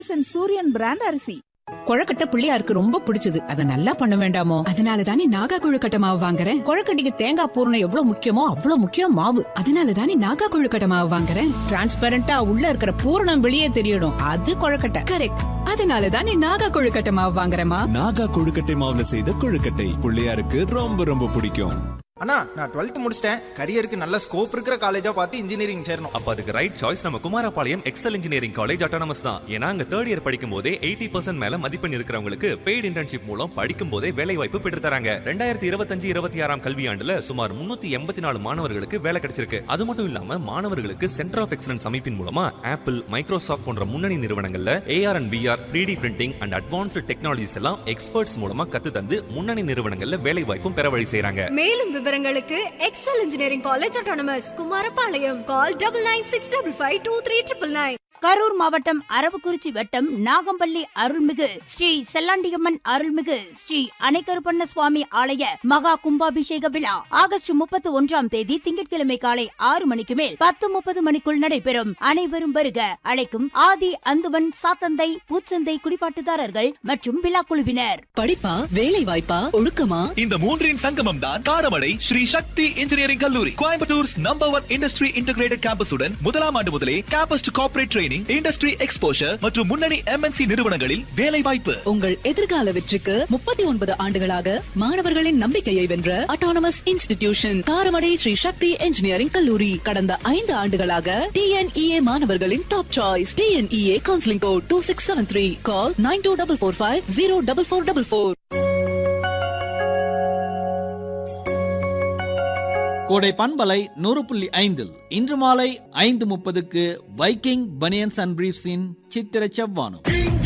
VSN Suriyan brand அரிசி கொழக்கட்டை பிள்ளையாருக்கு ரொம்ப பிடிச்சது அதை நல்லா பண்ண வேண்டாமோ அதனால தானே நாகா கொழுக்கட்டை மாவு வாங்குறேன் கொழக்கட்டைக்கு தேங்காய் பூரணம் எவ்வளவு முக்கியமோ அவ்வளவு முக்கியம் மாவு அதனால தானே நாகா கொழுக்கட்டை மாவு வாங்குறேன் டிரான்ஸ்பரண்டா உள்ள இருக்கிற பூரணம் வெளியே தெரியணும் அது கொழக்கட்டை கரெக்ட் அதனால தானே நாகா கொழுக்கட்டை மாவு வாங்குறேமா நாகா கொழுக்கட்டை மாவுல செய்த கொழுக்கட்டை பிள்ளையாருக்கு ரொம்ப ரொம்ப பிடிக்கும் அண்ணா நான் டுவெல்த் முடிச்சிட்டேன் கரியருக்கு நல்ல ஸ்கோப் இருக்கிற காலேஜா பார்த்து இன்ஜினியரிங் சேரணும் அப்ப அதுக்கு ரைட் சாய்ஸ் நம்ம Kumarapalayam Excel engineering college autonomous தான் ஏன்னா அங்க தேர்ட் இயர் படிக்கும் போதே எயிட்டி பர்சன்ட் மேல மதிப்பெண் இருக்கிறவங்களுக்கு பெய்டு இன்டர்ன்ஷிப் மூலம் படிக்கும் போதே வேலை வாய்ப்பு பெற்று தராங்க ரெண்டாயிரத்தி இருபத்தஞ்சு இருபத்தி ஆறாம் கல்வியாண்டுல சுமார் முன்னூத்தி எண்பத்தி நாலு மாணவர்களுக்கு வேலை கிடைச்சிருக்கு அது மட்டும் இல்லாம மாணவர்களுக்கு சென்டர் ஆஃப் எக்ஸலன்ஸ் அமைப்பின் மூலமா ஆப்பிள் மைக்ரோசாஃப்ட் போன்ற முன்னணி நிறுவனங்கள்ல AR and VR three D printing and advanced technologies எல்லாம் எக்ஸ்பர்ட்ஸ் மூலமா கத்து தந்து முன்னணி நிறுவனங்கள்ல வேலை வாய்ப்பும் பெற வழி செய்றாங்க மேலும் விவரங்களுக்கு Excel engineering college autonomous Kumarapalayam call double nine six double five two three triple nine Karur மாவட்டம் அரவக்குறிச்சி வட்டம் நாகம்பள்ளி அருள்மிகு ஸ்ரீ செல்லாண்டியம்மன் அருள்மிகு ஸ்ரீ அணைக்கருப்பண்ண சுவாமி ஆலய மகா கும்பாபிஷேக விழா ஆகஸ்ட் முப்பத்தி ஒன்றாம் தேதி திங்கட்கிழமை காலை ஆறு மணிக்கு மேல் பத்து முப்பது மணிக்குள் நடைபெறும் அனைவரும் வருக அழைக்கும் ஆதி அந்துவன் சாத்தந்தை பூச்சந்தை குடிபாட்டுதாரர்கள் மற்றும் விழா குழுவினர் படிப்பா வேலை வாய்ப்பா ஒழுக்கமா இந்த மூன்றின் சங்கமம் தான் காரமடை ஸ்ரீ சக்தி இன்ஜினியரிங் கல்லூரி Coimbatore's number one industry integrated கேம்பஸுடன் முதலாம் ஆண்டு முதலே campus to corporate training industry exposure மற்றும் முன்னணி எம்என்சி நிறுவனங்களில் வேலை வாய்ப்பு உங்கள் எதிர்கால வெற்றிக்கு முப்பத்தி ஒன்பது ஆண்டுகளாக மாணவர்களின் நம்பிக்கையை வென்ற autonomous institution Karamadai Sri Sakthi engineering கல்லூரி கடந்த ஐந்து ஆண்டுகளாக டிஎன்இஏ மாணவர்களின் top choice TNEA counselling code two six seven three call nine two double four five zero double four double four Kodai பண்பலை நூறு புள்ளி ஐந்தில் இன்று மாலை ஐந்து முப்பதுக்கு வைக்கிங் பனியன்ஸ் அண்ட் பிரீஃப்ஸின் சித்திர செவ்வானம்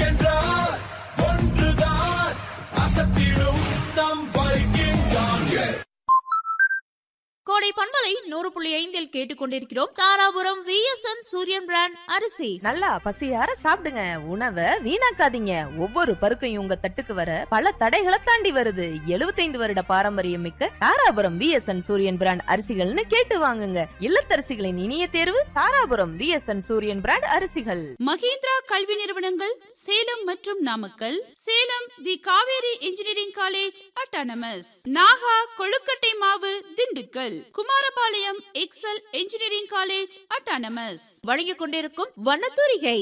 கோடை பண்பலை நூறு புள்ளி ஐந்தில் கேட்டுக்கொண்டிருக்கிறோம் தாராபுரம் விஎஸ்என் சூரியன் பிராண்ட் அரிசி நல்லா பசியார சாப்பிடுங்க உணவை வீணாக்காதீங்க ஒவ்வொரு பருக்கையும் உங்க தட்டுக்கு வர பல தடைகளை தாண்டி வருது 75 வருட பாரம்பரியம் மிக்க தாராபுரம் விஎஸ்என் சூரியன் பிராண்ட் அரிசிகள்னு கேட்டு வாங்குங்க இல்லத்தரசிகளின் இனிய தேர்வு தாராபுரம் விஎஸ்என் சூரியன் பிராண்ட் அரிசிகள் மகேந்திரா கல்வி நிறுவனங்கள் சேலம் மற்றும் Namakkal Salem the Kaveri engineering college autonomous Naga கொழுக்கட்டை மாவு Dindigul Kumarapalayam Excel engineering college autonomous வழங்கிக் கொண்டிருக்கும் வண்ணத்தூரிகை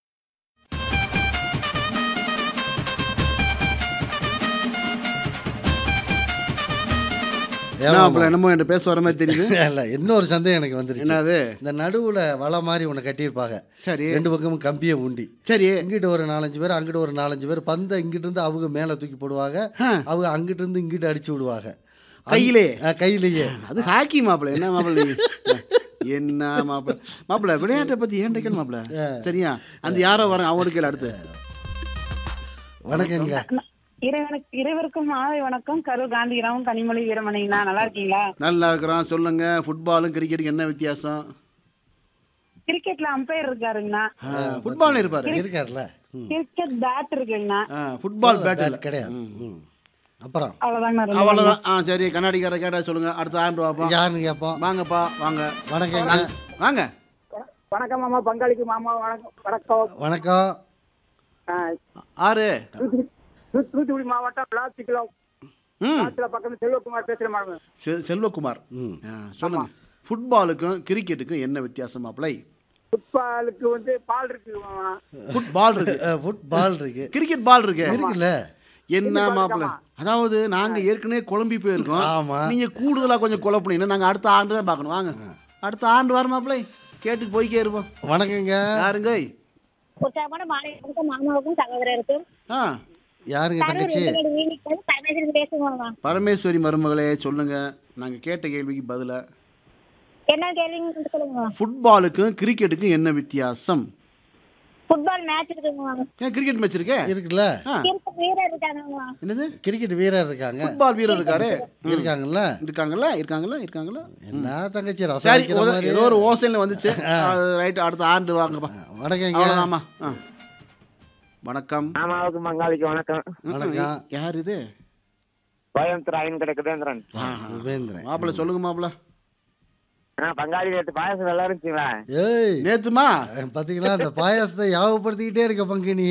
என்னமோ என்ன பேச வர மாதிரி தெரியுது இல்ல இன்னொரு சந்தேகம் எனக்கு வந்துருச்சு என்னது இந்த நடுவுல வலை மாதிரி ஒன்று கட்டியிருப்பாங்க சரி ரெண்டு பக்கமும் கம்பியை ஊண்டி சரி இங்கிட்டு ஒரு நாலஞ்சு பேர் அங்கிட்டு ஒரு நாலஞ்சு பேர் பந்தை இங்கிட்டு இருந்து அவங்க மேல தூக்கி போடுவாங்க அவங்க அங்கிட்டு இருந்து இங்கிட்டு அடிச்சு விடுவாங்க கையிலே? அஹ், கையிலேயே அது ஹாக்கி மாப்பிள என்ன மாப்பிள நீங்க என்ன மாப்பிள மாப்பிள விளையாட்டை பத்தி ஏன் கேட்கணும் மாப்பிள சரியா அந்த யாரோ வர அவனுக்கு கேளு அடுத்து வணக்கங்க இறைவனுக்கு இறைவருக்கும் மாலை வணக்கம் கரூர் காந்திகிராமம் கனிமொழி வீரமணிங்கண்ணா நல்லா இருக்கீங்களா நல்லா இருக்கிறோம் சொல்லுங்க ஃபுட்பாலும் கிரிக்கெட்டுக்கு என்ன வித்தியாசம் கிரிக்கெட்ல அம்பையர் இருக்காருங்கண்ணா ஃபுட்பால் இருப்பாரு இருக்காருல்ல கிரிக்கெட் பேட் இருக்குங்கண்ணா ஃபுட்பால் பேட்டில் கிடையாது ம். அப்புறம் அவ்வளவுதாங்கண்ணா ரொம்ப அவ்வளோதான் ஆ சரி கண்ணாடிக்கார கேட்டா சொல்லுங்க அடுத்த ஆண்டு பார்ப்போம் யாருன்னு கேட்போம் வாங்கப்பா வாங்க வணக்கங்க வாங்க வணக்கம் மாமா பங்காளிக்கு மாமா வணக்கம் வணக்கம் வணக்கம் ஆ, ஆறு தூத்துக்குடி தூத்துக்குடி மாவட்டம் பிளாஸ்டிக்ல ம் பக்கம் செல்வகுமார் பேசுறேன் மாமா செ- செல்வகுமார் ம். ஆ, சொல்லுங்க ஃபுட்பாலுக்கும் கிரிக்கெட்டுக்கும் என்ன வித்தியாசம் மாப்பிளை ஃபுட்பாலுக்கு வந்து பால் இருக்கு மாமா ஃபுட்பால் இருக்கு ஃபுட்பால் இருக்கு கிரிக்கெட் பால் இருக்கு இருக்குல்ல என்ன மாப்பிள அதாவது நாங்க ஏற்கனவே குழம்பி போயிருக்கோம் ஆமா. நீங்க கூடுதலா கொஞ்சம் குழப்பினீங்கன்னா நாங்க அடுத்த ஆண்டு தான் பார்க்கணும் வாங்க அடுத்த ஆண்டு வர மாப்பிளை கேட்டு போய்க்கே இருப்போம் வணக்கங்க யாருங்க உற்சாகமான மாலை வணக்கம் மாமாவுக்கும் சகோதரருக்கும் ஆ யாருங்க தங்கச்சி பேசுவாங்க பரமேஸ்வரி மருமகளே சொல்லுங்க நாங்க கேட்ட கேள்விக்கு பதிலா என்ன கேள்விங்க சொல்லுங்க ஃபுட்பாலுக்கும் கிரிக்கெட்டுக்கும் என்ன வித்தியாசம் ஃபுட்பால் மேட்ச் இருக்குங்க ஏன் கிரிக்கெட் மேட்ச் இருக்கே இருக்குல்ல ஆ, வீரர் இருக்காங்க என்னது கிரிக்கெட் வீரர் இருக்காங்க ஃபுட்பால் வீரர் இருக்காரு இருக்காங்கல்ல இருக்காங்கல்ல இருக்காங்களா இருக்காங்களா என்ன தங்கச்சி ரசம் சரி வைக்கிற ஏதோ- மாதிரி. ஏதோ ஒரு ஓசையில் வந்துச்சு ரைட் அடுத்த ஆண்டு வாங்கப்பா வணக்கங்க அவ்வளோதாம்மா ஆ வணக்கம் மாமாவுக்கு மங்காளிக்கு வணக்கம் வணக்கம் யார் இது கோயம்புத்தூர் ஐயன் கிடைக்குதேந்திரன் உபேந்திரன் மாப்பிள்ள சொல்லுங்க மாப்பிள்ள பங்காளி நேற்று பாயசம் நல்லா இருந்துச்சுங்களா ஏய் நேத்துமா பாத்தீங்களா அந்த பாயாசத்தை யாவப்படுத்திக்கிட்டே இருக்க பங்கு நீ